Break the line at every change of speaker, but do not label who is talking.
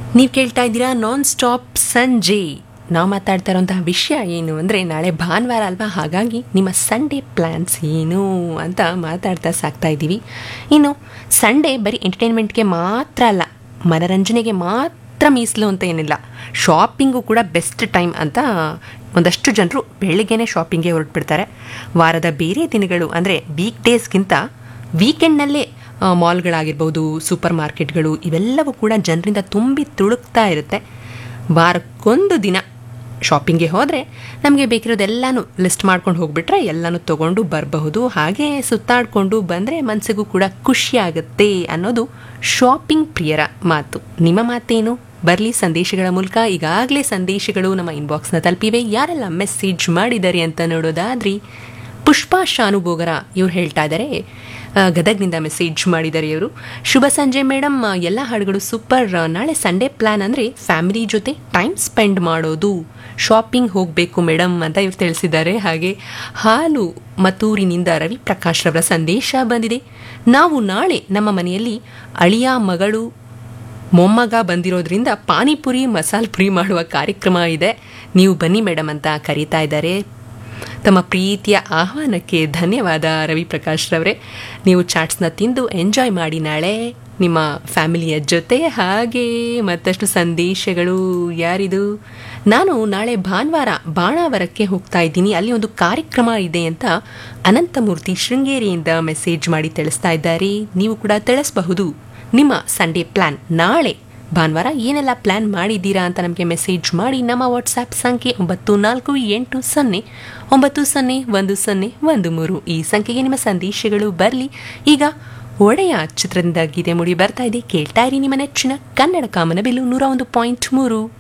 ನೀವು ಕೇಳ್ತಾ ಇದ್ದೀರಾ ನಾನ್ ಸ್ಟಾಪ್ ಸಂಜೆ ನಾವು ಮಾತಾಡ್ತಾ ಇರೋಂತಹ ವಿಷಯ ಏನು ಅಂದರೆ ನಾಳೆ ಭಾನುವಾರ ಅಲ್ವಾ ಹಾಗಾಗಿ ನಿಮ್ಮ ಸಂಡೇ ಪ್ಲ್ಯಾನ್ಸ್ ಏನು ಅಂತ ಮಾತಾಡ್ತಾ ಸಾಕ್ತಾ ಇದ್ದೀವಿ ಇನ್ನು ಸಂಡೇ ಬರೀ ಎಂಟರ್ಟೈನ್ಮೆಂಟ್ಗೆ ಮಾತ್ರ ಅಲ್ಲ ಮನರಂಜನೆಗೆ ಮಾತ್ರ ಮೀಸಲು ಅಂತ ಏನಿಲ್ಲ ಶಾಪಿಂಗು ಕೂಡ ಬೆಸ್ಟ್ ಟೈಮ್ ಅಂತ ಒಂದಷ್ಟು ಜನರು ಬೆಳಿಗ್ಗೆನೇ ಶಾಪಿಂಗ್ಗೆ ಹೊರಟ್ಬಿಡ್ತಾರೆ ವಾರದ ಬೇರೆ ದಿನಗಳು ಅಂದರೆ ವೀಕ್ ಡೇಸ್ಗಿಂತ ವೀಕೆಂಡ್ನಲ್ಲೇ ಮಾಲ್ಗಳಾಗಿರ್ಬೋದು ಸೂಪರ್ ಮಾರ್ಕೆಟ್ಗಳು ಇವೆಲ್ಲವೂ ಕೂಡ ಜನರಿಂದ ತುಂಬಿ ತುಳುಕ್ತಾ ಇರುತ್ತೆ ವಾರಕ್ಕೊಂದು ದಿನ ಶಾಪಿಂಗ್ಗೆ ಹೋದರೆ ನಮಗೆ ಬೇಕಿರೋದೆಲ್ಲನೂ ಲಿಸ್ಟ್ ಮಾಡ್ಕೊಂಡು ಹೋಗ್ಬಿಟ್ರೆ ಎಲ್ಲನೂ ತೊಗೊಂಡು ಬರಬಹುದು ಹಾಗೆ ಸುತ್ತಾಡಿಕೊಂಡು ಬಂದರೆ ಮನಸ್ಸಿಗೂ ಕೂಡ ಖುಷಿ ಆಗುತ್ತೆ ಅನ್ನೋದು ಶಾಪಿಂಗ್ ಪ್ರಿಯರ ಮಾತು ನಿಮ್ಮ ಮಾತೇನು ಬರಲಿ ಸಂದೇಶಗಳ ಮೂಲಕ ಈಗಾಗಲೇ ಸಂದೇಶಗಳು ನಮ್ಮ ಇನ್ಬಾಕ್ಸ್ನ ತಲುಪಿವೆ ಯಾರೆಲ್ಲ ಮೆಸೇಜ್ ಮಾಡಿದ್ದಾರೆ ಅಂತ ನೋಡೋದಾದ್ರಿ ಪುಷ್ಪಾ ಶಾನುಭೋಗರ ಇವ್ರು ಹೇಳ್ತಾ ಇದ್ದಾರೆ ಆ, ಗದಗ್ನಿಂದ ಮೆಸೇಜ್ ಮಾಡಿದ್ದಾರೆ ಇವರು ಶುಭ ಸಂಜೆ ಮೇಡಮ್ ಎಲ್ಲ ಹಾಡುಗಳು ಸೂಪರ್ ನಾಳೆ ಸಂಡೇ ಪ್ಲ್ಯಾನ್ ಅಂದರೆ ಫ್ಯಾಮಿಲಿ ಜೊತೆ ಟೈಮ್ ಸ್ಪೆಂಡ್ ಮಾಡೋದು ಶಾಪಿಂಗ್ ಹೋಗಬೇಕು ಮೇಡಮ್ ಅಂತ ಇವ್ರು ತಿಳಿಸಿದ್ದಾರೆ ಹಾಗೆ ಹಾಲು ಮತೂರಿನಿಂದ ರವಿ ಪ್ರಕಾಶ್ ರವರ ಸಂದೇಶ ಬಂದಿದೆ ನಾವು ನಾಳೆ ನಮ್ಮ ಮನೆಯಲ್ಲಿ ಅಳಿಯ ಮಗಳು ಮೊಮ್ಮಗ ಬಂದಿರೋದ್ರಿಂದ ಪಾನಿಪುರಿ ಮಸಾಲೆ ಪುರಿ ಮಾಡುವ ಕಾರ್ಯಕ್ರಮ ಇದೆ ನೀವು ಬನ್ನಿ ಮೇಡಮ್ ಅಂತ ಕರೀತಾ ಇದ್ದಾರೆ ತಮ್ಮ ಪ್ರೀತಿಯ ಆಹ್ವಾನಕ್ಕೆ ಧನ್ಯವಾದ ರವಿ ಪ್ರಕಾಶ್ ರವರೇ ನೀವು ಚಾಟ್ಸ್ನ ತಿಂದು ಎಂಜಾಯ್ ಮಾಡಿ ನಾಳೆ ನಿಮ್ಮ ಫ್ಯಾಮಿಲಿಯ ಜೊತೆ ಹಾಗೆ ಮತ್ತಷ್ಟು ಸಂದೇಶಗಳು ಯಾರಿದು ನಾನು ನಾಳೆ ಭಾನುವಾರ ಬಾಣಾವರಕ್ಕೆ ಹೋಗ್ತಾ ಇದ್ದೀನಿ ಅಲ್ಲಿ ಒಂದು ಕಾರ್ಯಕ್ರಮ ಇದೆ ಅಂತ ಅನಂತಮೂರ್ತಿ ಶೃಂಗೇರಿಯಿಂದ ಮೆಸೇಜ್ ಮಾಡಿ ತಿಳಿಸ್ತಾ ಇದ್ದಾರೆ ನೀವು ಕೂಡ ತಿಳಿಸಬಹುದು ನಿಮ್ಮ ಸಂಡೇ ಪ್ಲಾನ್ ನಾಳೆ ಭಾನುವಾರ ಏನೆಲ್ಲ ಪ್ಲಾನ್ ಮಾಡಿದ್ದೀರಾ ಅಂತ ನಮಗೆ ಮೆಸೇಜ್ ಮಾಡಿ ನಮ್ಮ ವಾಟ್ಸ್ಆ್ಯಪ್ ಸಂಖ್ಯೆ ಒಂಬತ್ತು ನಾಲ್ಕು ಎಂಟು ಸೊನ್ನೆ ಒಂಬತ್ತು ಸೊನ್ನೆ ಒಂದು ಸೊನ್ನೆ ಒಂದು ಮೂರು ಈ ಸಂಖ್ಯೆಗೆ ನಿಮ್ಮ ಸಂದೇಶಗಳು ಬರಲಿ ಈಗ ಒಡೆಯ ಚಿತ್ರದಿಂದ ಗೀತೆ ಮುಡಿ ಬರ್ತಾ ಇದೆ ಕೇಳ್ತಾ ಇರಿ ನಿಮ್ಮ ನೆಚ್ಚಿನ ಕನ್ನಡ ಕಾಮನಬಿಲ್ಲು ನೂರ ಒಂದು ಪಾಯಿಂಟ್ ಮೂರು